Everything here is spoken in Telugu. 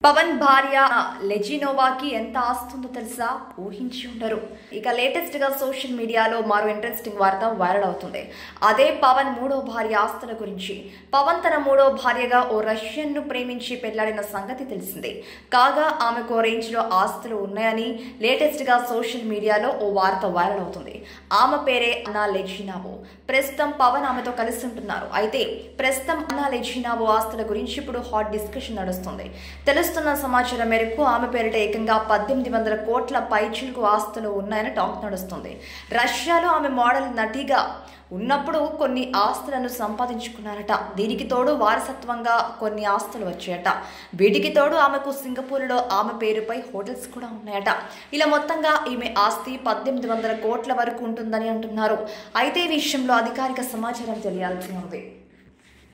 పవన్ భార్య లెజినోవాకి ఎంత ఆస్తుందో తెలుసా ఊహించి ఉండరు ఇక లేటెస్ట్ గా సోషల్ మీడియాలో మరో ఇంట్రెస్టింగ్ వార్త వైరల్ అవుతుంది అదే పవన్ మూడో భార్య ఆస్తుల గురించి పవన్ తన మూడో భార్యగా ఓ రష్యన్ ను ప్రేమించి పెళ్లాడిన సంగతి తెలిసిందే కాగా ఆమెకు ఓ రేంజ్ లో ఆస్తులు ఉన్నాయని లేటెస్ట్ గా సోషల్ మీడియాలో ఓ వార్త వైరల్ అవుతుంది ఆమె పేరే అన్నా లెజినావో ప్రస్తుతం పవన్ ఆమెతో కలిసి ఉంటున్నారు అయితే ప్రస్తుతం అన్నా లెజినావో ఆస్తుల గురించి ఇప్పుడు హాట్ డిస్కషన్ నడుస్తుంది తెలుస్తున్న సమాచారం మేరకు ఆమె పేరిట ఏకంగా పద్దెనిమిది వందల కోట్ల పైచిలకు ఆస్తులు ఉన్నాయని టాక్ నడుస్తుంది రష్యాలో ఆమె మోడల్ నటిగా ఉన్నప్పుడు కొన్ని ఆస్తులను సంపాదించుకున్నారట దీనికి తోడు వారసత్వంగా కొన్ని ఆస్తులు వచ్చాయట వీటికి తోడు ఆమెకు సింగపూర్లో ఆమె పేరుపై హోటల్స్ కూడా ఉన్నాయట ఇలా మొత్తంగా ఈమె ఆస్తి పద్దెనిమిది వందల కోట్ల వరకు ఉంటుందని అంటున్నారు అయితే ఈ విషయంలో అధికారిక సమాచారం తెలియాల్సి ఉంది